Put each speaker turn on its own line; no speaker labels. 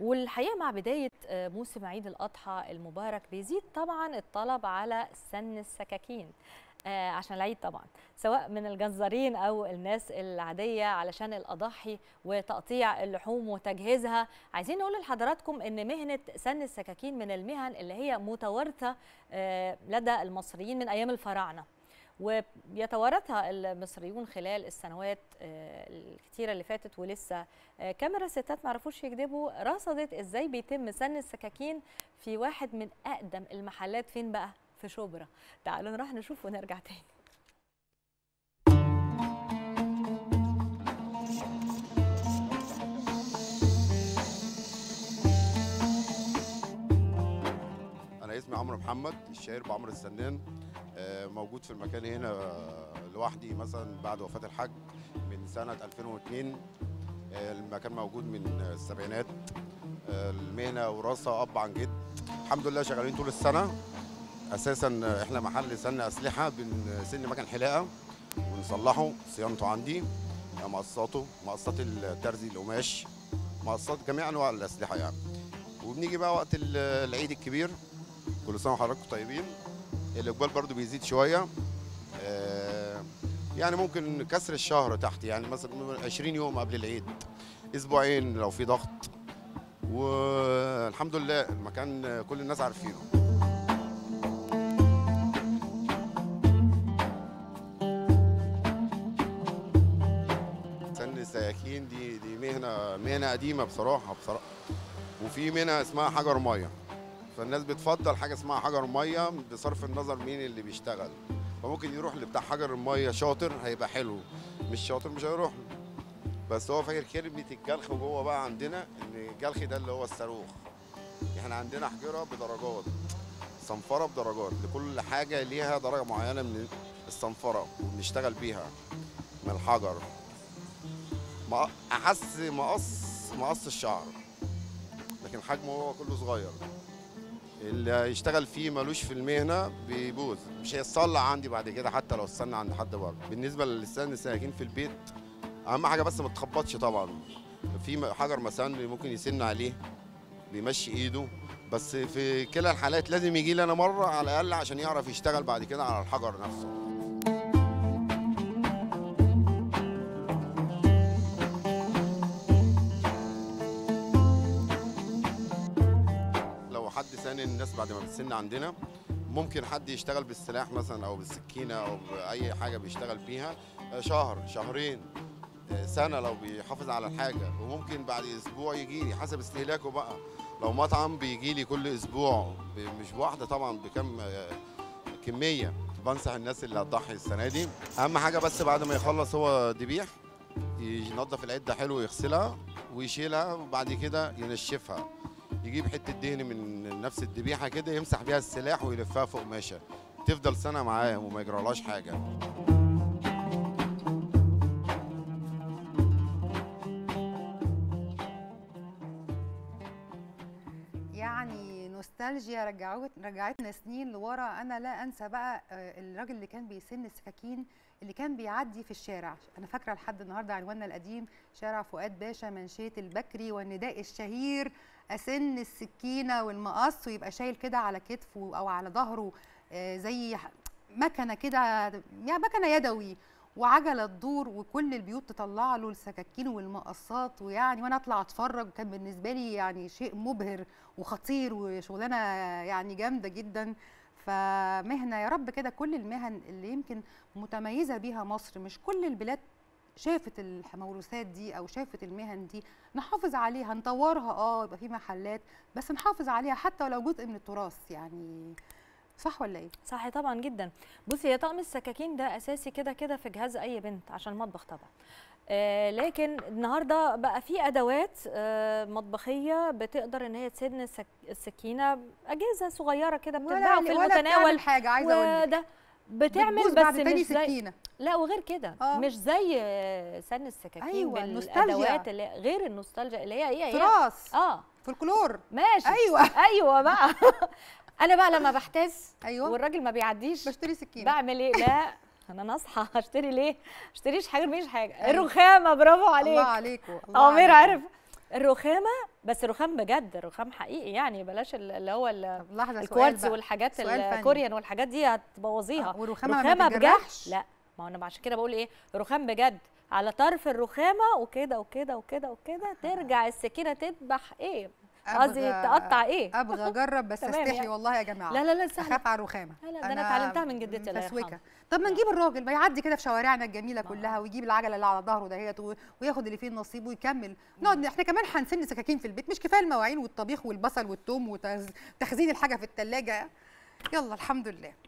والحقيقه مع بدايه موسم عيد الاضحى المبارك بيزيد طبعا الطلب على سن السكاكين عشان العيد طبعا سواء من الجزارين او الناس العاديه علشان الاضاحي وتقطيع اللحوم وتجهيزها عايزين نقول لحضراتكم ان مهنه سن السكاكين من المهن اللي هي متوارثه لدى المصريين من ايام الفراعنه ويتوارثها المصريون خلال السنوات الكتيره اللي فاتت ولسه كاميرا ستات ما عرفوش يكذبوا رصدت ازاي بيتم سن السكاكين في واحد من اقدم المحلات فين بقى في شبرا تعالوا نروح نشوف ونرجع تاني
انا اسمي عمرو محمد الشهير بعمرو السنان موجود في المكان هنا لوحدي مثلا بعد وفاه الحاج من سنه 2002 المكان موجود من السبعينات المهنه وراثه اب عن جد الحمد لله شغالين طول السنه اساسا احنا محل سن اسلحه بنسن مكان حلاقه ونصلحه صيانته عندي مقصاته مقصات الترزي القماش مقصات جميع انواع الاسلحه يعني وبنيجي بقى وقت العيد الكبير كل سنه وحضراتكم طيبين الاقبال برضو بيزيد شويه آه يعني ممكن كسر الشهر تحت يعني مثلا 20 يوم قبل العيد اسبوعين لو في ضغط والحمد لله المكان كل الناس عارفينه سن السياكين دي دي مهنه مهنه قديمه بصراحه بصراحه وفي مهنه اسمها حجر ميه فالناس بتفضل حاجه اسمها حجر ميه بصرف النظر مين اللي بيشتغل فممكن يروح لبتاع حجر الميه شاطر هيبقى حلو مش شاطر مش هيروح له بس هو فاكر كلمه الجلخ جوه بقى عندنا ان الجلخ ده اللي هو الصاروخ احنا عندنا حجره بدرجات صنفره بدرجات لكل حاجه ليها درجه معينه من الصنفره وبنشتغل بيها من الحجر احس مقص مقص الشعر لكن حجمه هو كله صغير اللي هيشتغل فيه ملوش في المهنه بيبوظ مش هيتصلح عندي بعد كده حتى لو استنى عند حد بره بالنسبه للسن الساكن في البيت اهم حاجه بس ما تخبطش طبعا في حجر مسن ممكن يسن عليه بيمشي ايده بس في كلا الحالات لازم يجي لي انا مره على الاقل عشان يعرف يشتغل بعد كده على الحجر نفسه حد سن الناس بعد ما بتسن عندنا ممكن حد يشتغل بالسلاح مثلا او بالسكينه او باي حاجه بيشتغل بيها شهر شهرين سنه لو بيحافظ على الحاجه وممكن بعد اسبوع يجي لي حسب استهلاكه بقى لو مطعم بيجي لي كل اسبوع مش بواحده طبعا بكم كميه بنصح الناس اللي هتضحي السنه دي اهم حاجه بس بعد ما يخلص هو ذبيح ينظف العده حلو يغسلها ويشيلها وبعد كده ينشفها يجيب حته دهن من نفس الذبيحه كده يمسح بيها السلاح ويلفها في قماشه تفضل سنه معاه وما يجرالهاش حاجه
يعني نوستالجيا رجعت رجعتنا سنين لورا انا لا انسى بقى الراجل اللي كان بيسن السكاكين اللي كان بيعدي في الشارع انا فاكره لحد النهارده عنواننا القديم شارع فؤاد باشا منشيه البكري والنداء الشهير اسن السكينه والمقص ويبقى شايل كده على كتفه او على ظهره زي مكنه كده يعني مكنه يدوي وعجله تدور وكل البيوت تطلع له السكاكين والمقصات ويعني وانا اطلع اتفرج كان بالنسبه لي يعني شيء مبهر وخطير وشغلانه يعني جامده جدا فمهنه يا رب كده كل المهن اللي يمكن متميزه بيها مصر مش كل البلاد شافت الموروثات دي او شافت المهن دي نحافظ عليها نطورها اه يبقى في محلات بس نحافظ عليها حتى ولو جزء من التراث يعني صح ولا ايه
صح طبعا جدا بصي هي طقم السكاكين ده اساسي كده كده في جهاز اي بنت عشان المطبخ طبعا آه لكن النهارده بقى في ادوات آه مطبخيه بتقدر ان هي تسن السك... السكينه اجهزه صغيره كده بتتباع في المتناول
حاجه عايزه اقول
وده بتعمل بس
بعد
مش زي
سكينة.
لا وغير كده
آه.
مش زي سن السكاكين
أيوة،
بالادوات اللي غير النوستالجيا اللي هي هي هي
تراث
اه
فولكلور
ماشي
ايوه
ايوه بقى انا بقى لما بحتاس
ايوه
والراجل ما بيعديش
بشتري سكينه
بعمل ايه لا انا ناصحه هشتري ليه اشتريش حاجه مش حاجه الرخامه برافو عليك
الله عليكم
عمير عارف الرخامه بس رخام بجد رخام حقيقي يعني بلاش ال- اللي هو ال-
طب لحظه سؤال
الكوارتز
بقى.
والحاجات
سؤال فني.
الكوريان والحاجات دي هتبوظيها
آه، والرخامه ما
رخامه بجد
بتتجرحش
لا ما انا عشان كده بقول ايه رخام بجد على طرف الرخامه وكده وكده وكده وكده ترجع السكينه تذبح ايه قصدي
أبغى-
تقطع ايه
ابغى اجرب بس
تمام
استحي
يعني.
والله يا جماعه
لا لا لا سهل
اخاف على الرخامه
لا لا ده انا اتعلمتها من جدتي الله
مسوكه
يرحمها
طب ما نجيب الراجل ما يعدي كده في شوارعنا الجميله
ما-
كلها ويجيب العجله اللي على ظهره دهيت و- وياخد اللي فيه النصيب ويكمل نقعد احنا كمان هنسن سكاكين في البيت مش كفايه المواعين والطبيخ والبصل والثوم وتخزين الحاجه في الثلاجه يلا الحمد لله